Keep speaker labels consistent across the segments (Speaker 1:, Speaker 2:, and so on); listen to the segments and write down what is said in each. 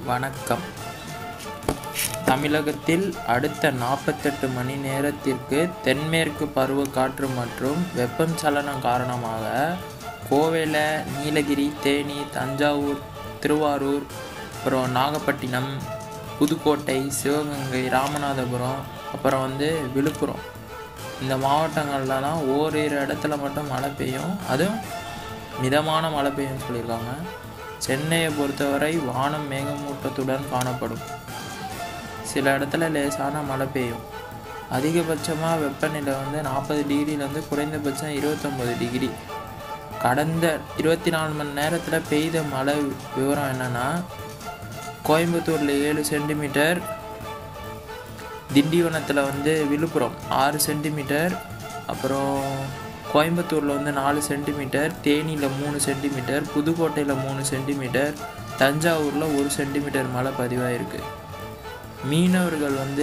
Speaker 1: வணக்கம் தமிழகத்தில் அடுத்த நாற்பத்தெட்டு மணி நேரத்திற்கு தென்மேற்கு பருவக்காற்று மற்றும் வெப்பம் சலனம் காரணமாக கோவையில் நீலகிரி தேனி தஞ்சாவூர் திருவாரூர் அப்புறம் நாகப்பட்டினம் புதுக்கோட்டை சிவகங்கை ராமநாதபுரம் அப்புறம் வந்து விழுப்புரம் இந்த மாவட்டங்கள்லலாம் ஓரிரு இடத்துல மட்டும் மழை பெய்யும் அதுவும் மிதமான மழை பெய்யும்னு சொல்லியிருக்காங்க சென்னையை பொறுத்தவரை வானம் மேகமூட்டத்துடன் காணப்படும் சில இடத்துல லேசான மழை பெய்யும் அதிகபட்சமாக வெப்பநிலை வந்து நாற்பது டிகிரிலேருந்து குறைந்தபட்சம் இருபத்தொம்பது டிகிரி கடந்த இருபத்தி நாலு மணி நேரத்தில் பெய்த மழை விவரம் என்னென்னா கோயம்புத்தூரில் ஏழு சென்டிமீட்டர் திண்டிவனத்தில் வந்து விழுப்புரம் ஆறு சென்டிமீட்டர் அப்புறம் கோயம்புத்தூரில் வந்து நாலு சென்டிமீட்டர் தேனியில் மூணு சென்டிமீட்டர் புதுக்கோட்டையில் மூணு சென்டிமீட்டர் தஞ்சாவூரில் ஒரு சென்டிமீட்டர் மழை பதிவாயிருக்கு மீனவர்கள் வந்து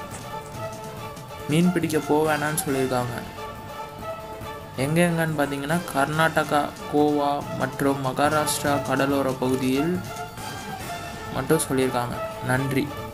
Speaker 1: மீன் பிடிக்க போக வேணாம்னு சொல்லியிருக்காங்க எங்கே எங்கன்னு பார்த்தீங்கன்னா கர்நாடகா கோவா மற்றும் மகாராஷ்டிரா கடலோர பகுதியில் மட்டும் சொல்லியிருக்காங்க நன்றி